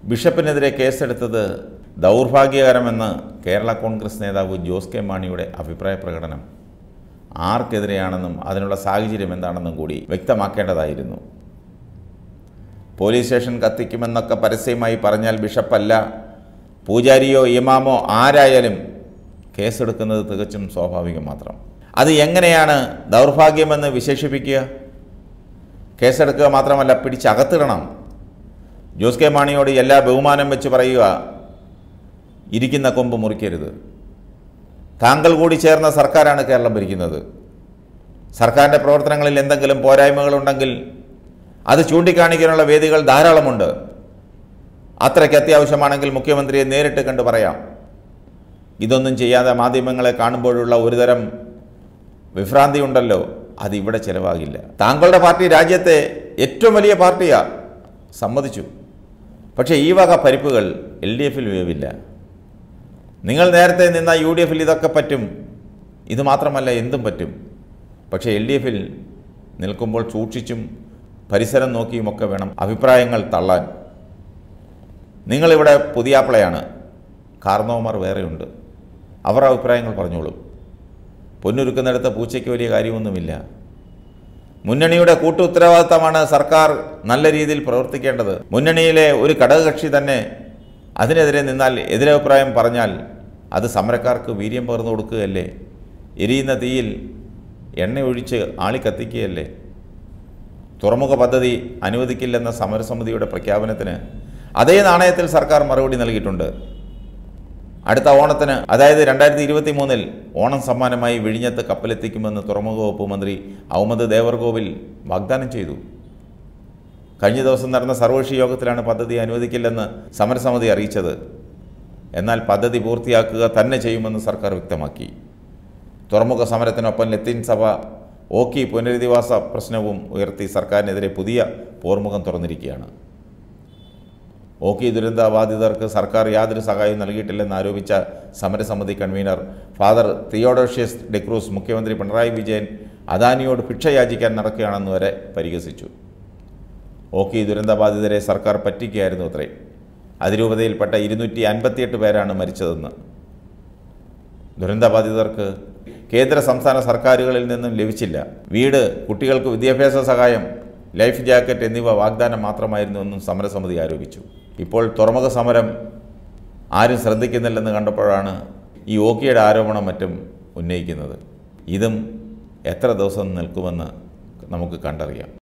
ബിഷപ്പിനെതിരെ കേസെടുത്തത് ദൗർഭാഗ്യകരമെന്ന് കേരള കോൺഗ്രസ് നേതാവ് ജോസ് കെ മാണിയുടെ അഭിപ്രായ പ്രകടനം ആർക്കെതിരെയാണെന്നും അതിനുള്ള സാഹചര്യം എന്താണെന്നും കൂടി വ്യക്തമാക്കേണ്ടതായിരുന്നു പോലീസ് സ്റ്റേഷൻ കത്തിക്കുമെന്നൊക്കെ പരസ്യമായി പറഞ്ഞാൽ ബിഷപ്പല്ല പൂജാരിയോ ഇമാമോ ആരായാലും കേസെടുക്കുന്നത് തികച്ചും സ്വാഭാവികം മാത്രം അത് എങ്ങനെയാണ് ദൗർഭാഗ്യമെന്ന് വിശേഷിപ്പിക്കുക കേസെടുക്കുക മാത്രമല്ല പിടിച്ചകത്തിടണം ജോസ് കെ മാണിയോട് എല്ലാ ബഹുമാനം വെച്ച് പറയുക ഇരിക്കുന്ന കൊമ്പ് മുറിക്കരുത് താങ്കൾ കൂടി ചേർന്ന സർക്കാരാണ് കേരളം ഭരിക്കുന്നത് സർക്കാരിൻ്റെ പ്രവർത്തനങ്ങളിൽ എന്തെങ്കിലും പോരായ്മകളുണ്ടെങ്കിൽ അത് ചൂണ്ടിക്കാണിക്കാനുള്ള വേദികൾ ധാരാളമുണ്ട് അത്രയ്ക്ക് അത്യാവശ്യമാണെങ്കിൽ മുഖ്യമന്ത്രിയെ നേരിട്ട് കണ്ട് പറയാം ഇതൊന്നും ചെയ്യാതെ മാധ്യമങ്ങളെ കാണുമ്പോഴുള്ള ഒരുതരം വിഭ്രാന്തി ഉണ്ടല്ലോ അത് ഇവിടെ ചിലവാകില്ല താങ്കളുടെ പാർട്ടി രാജ്യത്തെ ഏറ്റവും വലിയ പാർട്ടിയാ സമ്മതിച്ചു പക്ഷേ ഈ വക പരിപ്പുകൾ എൽ ഡി എഫിൽ വേവില്ല നിങ്ങൾ നേരത്തെ നിന്ന യു ഡി എഫിൽ ഇതൊക്കെ പറ്റും ഇത് മാത്രമല്ല എന്തും പറ്റും പക്ഷേ എൽ ഡി എഫിൽ നിൽക്കുമ്പോൾ സൂക്ഷിച്ചും പരിസരം നോക്കിയുമൊക്കെ വേണം അഭിപ്രായങ്ങൾ തള്ളാൻ നിങ്ങളിവിടെ പുതിയാപ്പിളയാണ് കാർന്നവന്മാർ വേറെയുണ്ട് അവർ അഭിപ്രായങ്ങൾ പറഞ്ഞോളും പൊന്നുരുക്കുന്നിടത്ത് പൂച്ചയ്ക്ക് വലിയ കാര്യമൊന്നുമില്ല മുന്നണിയുടെ കൂട്ടു ഉത്തരവാദിത്തമാണ് സർക്കാർ നല്ല രീതിയിൽ പ്രവർത്തിക്കേണ്ടത് മുന്നണിയിലെ ഒരു ഘടകകക്ഷി തന്നെ അതിനെതിരെ നിന്നാൽ എതിരഭിപ്രായം പറഞ്ഞാൽ അത് സമരക്കാർക്ക് വീര്യം പകർന്നു കൊടുക്കുകയല്ലേ എരിയുന്ന തീയിൽ എണ്ണ ഒഴിച്ച് ആളി കത്തിക്കുകയല്ലേ തുറമുഖ പദ്ധതി അനുവദിക്കില്ലെന്ന സമരസമിതിയുടെ പ്രഖ്യാപനത്തിന് അതേ നാണയത്തിൽ സർക്കാർ മറുപടി നൽകിയിട്ടുണ്ട് അടുത്ത ഓണത്തിന് അതായത് രണ്ടായിരത്തി ഇരുപത്തി മൂന്നിൽ ഓണം സമ്മാനമായി വിഴിഞ്ഞത്ത് കപ്പലെത്തിക്കുമെന്ന് തുറമുഖ വകുപ്പ് മന്ത്രി അഹമ്മദ് ദേവർകോവിൽ വാഗ്ദാനം ചെയ്തു കഴിഞ്ഞ ദിവസം നടന്ന സർവകക്ഷി യോഗത്തിലാണ് പദ്ധതി അനുവദിക്കില്ലെന്ന് സമരസമിതി അറിയിച്ചത് എന്നാൽ പദ്ധതി പൂർത്തിയാക്കുക തന്നെ ചെയ്യുമെന്ന് സർക്കാർ വ്യക്തമാക്കി തുറമുഖ സമരത്തിനൊപ്പം ലത്തീൻ സഭ ഓക്കി പുനരധിവാസ പ്രശ്നവും ഉയർത്തി സർക്കാരിനെതിരെ പുതിയ പോർമുഖം തുറന്നിരിക്കുകയാണ് ഓക്കി ദുരന്തബാധിതർക്ക് സർക്കാർ യാതൊരു സഹായവും നൽകിയിട്ടില്ലെന്ന് ആരോപിച്ച സമരസമിതി കൺവീനർ ഫാദർ തിയോഡോഷ്യസ് ഡെക്രൂസ് മുഖ്യമന്ത്രി പിണറായി വിജയൻ അദാനിയോട് ഭിക്ഷ യാചിക്കാൻ നടക്കുകയാണെന്ന് വരെ പരിഹസിച്ചു ഓക്കി ദുരന്തബാധിതരെ സർക്കാർ പറ്റിക്കുകയായിരുന്നു അത്രേ അതിരൂപതയിൽപ്പെട്ട ഇരുന്നൂറ്റി അൻപത്തിയെട്ട് പേരാണ് മരിച്ചതെന്ന് ദുരന്തബാധിതർക്ക് കേന്ദ്ര സംസ്ഥാന സർക്കാരുകളിൽ നിന്നും ലഭിച്ചില്ല വീട് കുട്ടികൾക്ക് വിദ്യാഭ്യാസ സഹായം ലൈഫ് ജാക്കറ്റ് എന്നിവ വാഗ്ദാനം മാത്രമായിരുന്നുവെന്നും സമരസമിതി ആരോപിച്ചു ഇപ്പോൾ തുറമുഖ സമരം ആരും ശ്രദ്ധിക്കുന്നില്ലെന്ന് കണ്ടപ്പോഴാണ് ഈ ഓക്കിയുടെ ആരോപണം മറ്റും ഉന്നയിക്കുന്നത് ഇതും എത്ര ദിവസം നിൽക്കുമെന്ന് നമുക്ക് കണ്ടറിയാം